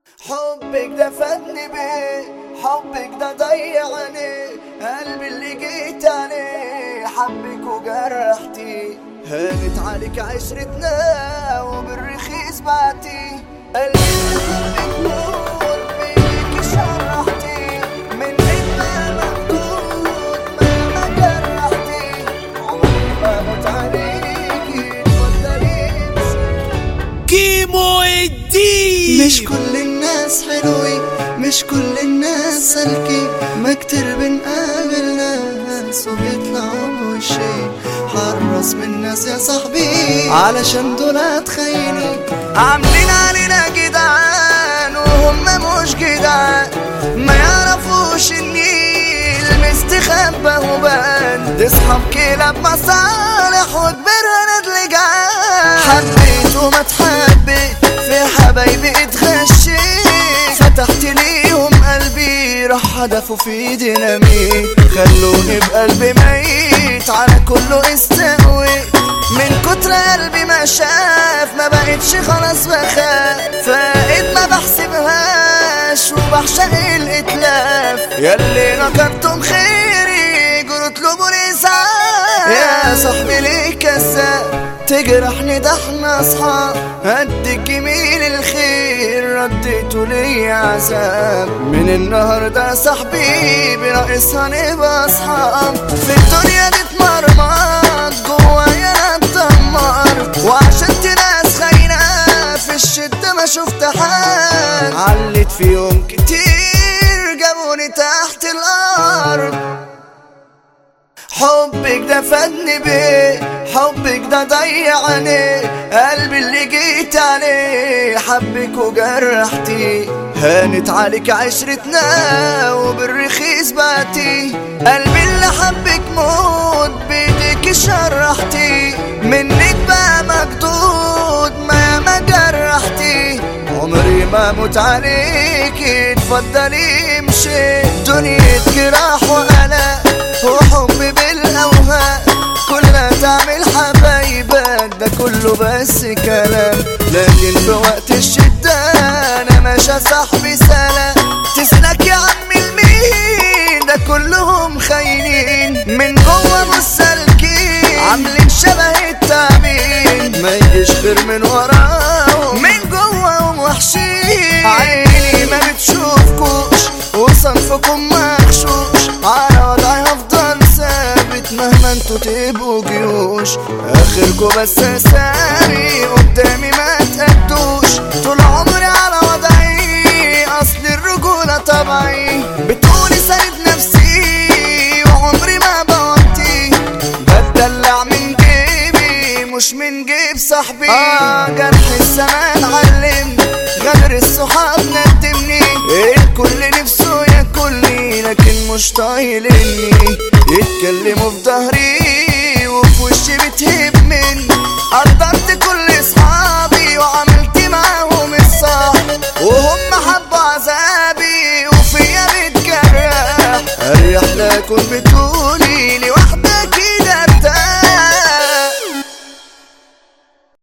حبك ده فادني بيه حبك ده ضيعني قلبي اللي جيت عليه حبك وجرحتي هانت عليك عشرتنا وبالرخيص بعتي قلبي اللي حبك موت بيك شرحتي من ما مكتوب ما ما جرحتي عمري ما موت عليكي اتفضلي امشي كيمو الدين مش كل الناس حلوين مش كل الناس سالكين ما كتير بنقابل ناس وبيطلعوا بوشين حرص من الناس يا صاحبي علشان دول تخيني عاملين علينا جدعان وهم مش جدعان ما يعرفوش اني المستخبى وبان دي اصحاب كلاب مصالح وكبرها ندل جعان حبيت وما اتحبيت في حبايبي اتغشيت فتحت ليهم قلبي راح هدفوا في ديناميت خلوني بقلبي ميت على كله استقويت من كتر قلبي ما شاف ما بقتش خلاص بخاف فقيت ما بحسبهاش وبعشق الاتلاف ياللي نكرتم خيري جروا اطلبوا لي اسعاف يا صاحبي ليه كذاب تجرحني ده احنا اصحاب قد جميل الخير رديته لي عذاب من النهارده صاحبي بناقصها نبقى اصحاب في الدنيا دي اتمرمط جوايا انا اتدمر وعشان ناس خاينه في الشده ما شفت حد علت فيهم كتير جابوني تحت الارض حبك ده فادني بيه حبك ده ضيعني قلبي اللي جيت عليه حبك وجرحتي هانت عليك عشرتنا وبالرخيص بعتي قلبي اللي حبك موت بيديك شرحتي منك بقى مجدود ما ما جرحتي عمري ما موت عليكي اتفضلي امشي دنيا جراح وقلق وحب بالاوهام كلها تعمل حبايبك ده كله بس كلام لكن في وقت الشدة انا ماشي صاحبي سلام تسلك يا عم المين ده كلهم خاينين من جوه مش سالكين عاملين شبه التعبين ما يجيش غير من وراهم من جوه وحشين عيني ما بتشوفكوش وصنفكم مغشوش على وضعي هفضل ثابت مهما انتوا تبقوا جيوش اخركوا بس اسامي قدامي ما تأدوش طول عمري على وضعي اصل الرجولة طبعي بتقولي ساند نفسي وعمري ما بوطي بتدلع من جيبي مش من جيب صاحبي اه جرح الزمان علمني غدر الصحاب ندمني الكل نفسه ياكلني لكن مش طايلني يتكلموا في ظهري وفي وشي بتهب مني قدرت كل اصحابي وعملت معاهم الصح وهم حبوا عذابي وفيا بتجرح اريح لا اكون بتقولي